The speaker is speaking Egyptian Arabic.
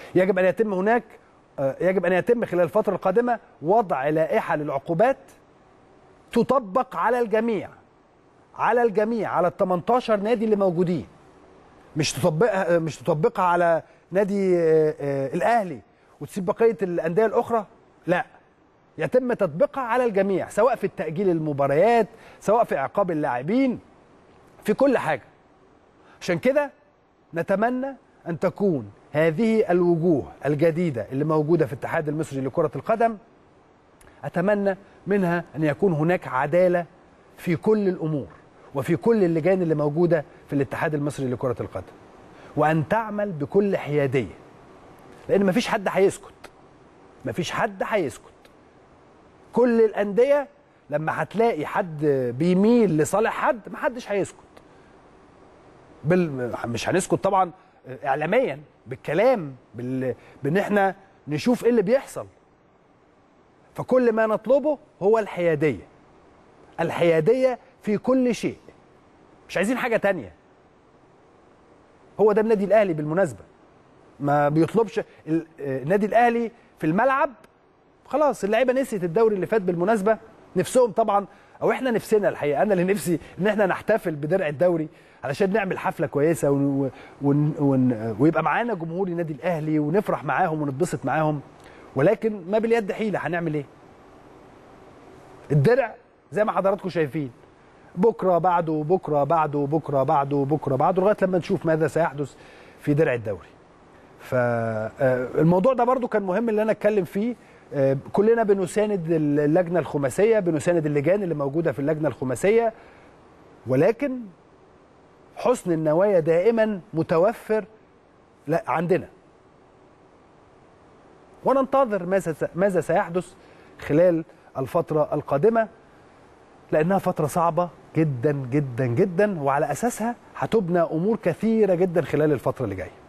يجب ان يتم هناك آه، يجب ان يتم خلال الفتره القادمه وضع لائحه للعقوبات تطبق على الجميع على الجميع على ال 18 نادي اللي موجودين مش تطبقها مش تطبقها على نادي آه، آه، الاهلي وتسيب بقيه الانديه الاخرى لا يتم تطبيقها على الجميع سواء في التاجيل المباريات سواء في عقاب اللاعبين في كل حاجه عشان كده نتمنى ان تكون هذه الوجوه الجديده اللي موجوده في الاتحاد المصري لكره القدم اتمنى منها ان يكون هناك عداله في كل الامور وفي كل اللجان اللي موجوده في الاتحاد المصري لكره القدم وان تعمل بكل حياديه لان مفيش حد هيسكت مفيش حد هيسكت كل الانديه لما هتلاقي حد بيميل لصالح حد محدش هيسكت بال... مش هنسكت طبعا اعلاميا بالكلام بال... بان احنا نشوف ايه اللي بيحصل فكل ما نطلبه هو الحياديه الحياديه في كل شيء مش عايزين حاجه تانية هو ده النادي الاهلي بالمناسبه ما بيطلبش ال- النادي الاهلي في الملعب خلاص اللعيبه نسيت الدوري اللي فات بالمناسبه نفسهم طبعا او احنا نفسنا الحقيقه انا اللي نفسي ان احنا نحتفل بدرع الدوري علشان نعمل حفله كويسه ون ون ون ويبقى معانا جمهور النادي الاهلي ونفرح معاهم ونتبسط معاهم ولكن ما باليد حيله هنعمل ايه؟ الدرع زي ما حضراتكم شايفين بكره بعده بكره بعده بكره بعده بكره بعده لغايه لما نشوف ماذا سيحدث في درع الدوري. فالموضوع ده برضو كان مهم اللي انا اتكلم فيه آه، كلنا بنساند اللجنه الخماسيه بنساند اللجان اللي موجوده في اللجنه الخماسيه ولكن حسن النوايا دائما متوفر لا عندنا وننتظر ماذا ماذا سيحدث خلال الفتره القادمه لانها فتره صعبه جدا جدا جدا وعلى اساسها هتبنى امور كثيره جدا خلال الفتره اللي جايه